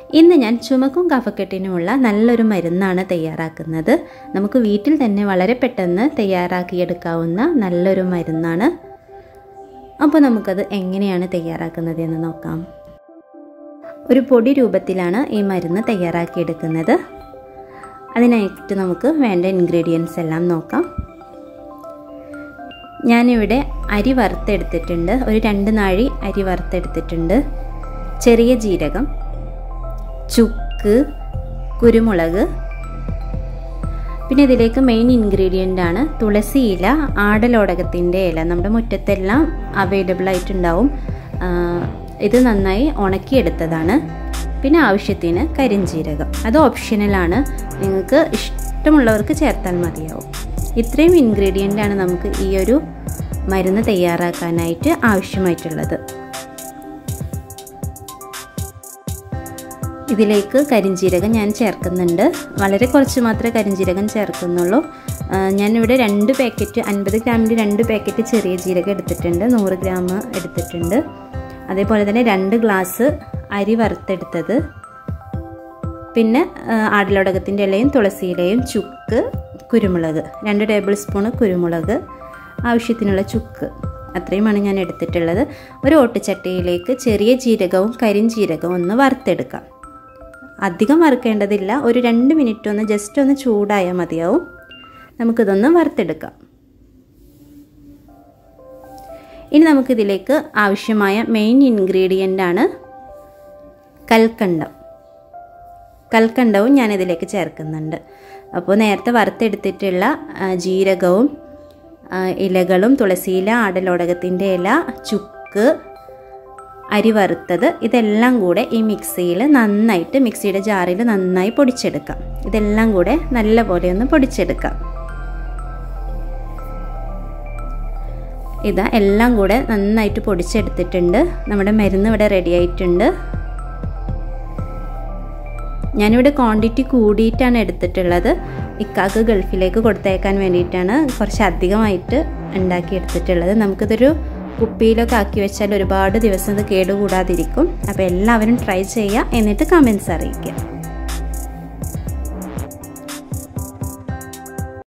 ഇന്ന് ഞാൻ ചുമക്കും കഫക്കെട്ടിനുമുള്ള നല്ലൊരു മരുന്നാണ് തയ്യാറാക്കുന്നത് നമുക്ക് വീട്ടിൽ തന്നെ വളരെ പെട്ടെന്ന് തയ്യാറാക്കിയെടുക്കാവുന്ന നല്ലൊരു മരുന്നാണ് അപ്പോൾ നമുക്കത് എങ്ങനെയാണ് തയ്യാറാക്കുന്നത് എന്ന് നോക്കാം ഒരു പൊടി രൂപത്തിലാണ് ഈ മരുന്ന് തയ്യാറാക്കിയെടുക്കുന്നത് അതിനായിട്ട് നമുക്ക് വേണ്ട ഇൻഗ്രീഡിയൻസ് എല്ലാം നോക്കാം ഞാനിവിടെ അരി വറുത്തെടുത്തിട്ടുണ്ട് ഒരു രണ്ട് നാഴി അരി വറുത്തെടുത്തിട്ടുണ്ട് ചെറിയ ജീരകം ചുക്ക് കുരുമുളക് പിന്നെ ഇതിലേക്ക് മെയിൻ ഇൻഗ്രീഡിയൻ്റ് ആണ് തുളസി ഇല ആടലോടകത്തിൻ്റെ ഇല നമ്മുടെ മുറ്റത്തെല്ലാം അവൈലബിൾ ആയിട്ടുണ്ടാവും ഇത് നന്നായി ഉണക്കിയെടുത്തതാണ് പിന്നെ ആവശ്യത്തിന് കരിഞ്ചീരകം അത് ഓപ്ഷണലാണ് നിങ്ങൾക്ക് ഇഷ്ടമുള്ളവർക്ക് ചേർത്താൽ മതിയാവും ഇത്രയും ഇൻഗ്രീഡിയൻ്റ് ആണ് നമുക്ക് ഈ ഒരു മരുന്ന് തയ്യാറാക്കാനായിട്ട് ആവശ്യമായിട്ടുള്ളത് ഇതിലേക്ക് കരിഞ്ജീരകം ഞാൻ ചേർക്കുന്നുണ്ട് വളരെ കുറച്ച് മാത്രമേ കരിഞ്ജീരകം ചേർക്കുന്നുള്ളൂ ഞാനിവിടെ രണ്ട് പാക്കറ്റ് അൻപത് ഗ്രാമിൻ്റെ രണ്ട് പാക്കറ്റ് ചെറിയ ജീരകം എടുത്തിട്ടുണ്ട് നൂറ് ഗ്രാം എടുത്തിട്ടുണ്ട് അതേപോലെ തന്നെ രണ്ട് ഗ്ലാസ് അരി വറുത്തെടുത്തത് പിന്നെ ആടലോടകത്തിൻ്റെ ഇലയും തുളസി ഇലയും ചുക്ക് കുരുമുളക് രണ്ട് ടേബിൾ സ്പൂണ് കുരുമുളക് ആവശ്യത്തിനുള്ള ചുക്ക് അത്രയുമാണ് ഞാൻ എടുത്തിട്ടുള്ളത് ഒരു ഓട്ടുചട്ടിയിലേക്ക് ചെറിയ ജീരകവും കരിഞ്ചീരകവും ഒന്ന് വറുത്തെടുക്കാം അധികം വറുക്കേണ്ടതില്ല ഒരു രണ്ട് മിനിറ്റ് ഒന്ന് ജസ്റ്റ് ഒന്ന് ചൂടായാൽ മതിയാവും നമുക്കിതൊന്ന് വറുത്തെടുക്കാം ഇനി നമുക്കിതിലേക്ക് ആവശ്യമായ മെയിൻ ഇൻഗ്രീഡിയൻ്റ് ആണ് കൽക്കണ്ടം കൽക്കണ്ടവും ഞാൻ ഇതിലേക്ക് ചേർക്കുന്നുണ്ട് അപ്പോൾ നേരത്തെ വറുത്തെടുത്തിട്ടുള്ള ജീരകവും ഇലകളും തുളസിയില ആടലോടകത്തിൻ്റെ ഇല ചുക്ക് അരി വറുത്തത് ഇതെല്ലാം കൂടെ ഈ മിക്സിയിൽ നന്നായിട്ട് മിക്സിയുടെ ജാറിൽ നന്നായി പൊടിച്ചെടുക്കാം ഇതെല്ലാം കൂടെ നല്ല പോലെ ഒന്ന് പൊടിച്ചെടുക്കാം ഇതാ എല്ലാം കൂടെ നന്നായിട്ട് പൊടിച്ചെടുത്തിട്ടുണ്ട് നമ്മുടെ മരുന്ന് ഇവിടെ റെഡി ആയിട്ടുണ്ട് ഞാനിവിടെ ക്വാണ്ടിറ്റി കൂടിയിട്ടാണ് എടുത്തിട്ടുള്ളത് ഇക്കാക്ക് ഗൾഫിലേക്ക് കൊടുത്തേക്കാൻ വേണ്ടിയിട്ടാണ് കുറച്ച് അധികമായിട്ട് ഉണ്ടാക്കി എടുത്തിട്ടുള്ളത് നമുക്കിതൊരു കുപ്പിയിലൊക്കെ ആക്കി വെച്ചാൽ ഒരുപാട് ദിവസം ഇത് കേടുകൂടാതിരിക്കും അപ്പോൾ എല്ലാവരും ട്രൈ ചെയ്യുക എന്നിട്ട് കമൻസ് അറിയിക്കുക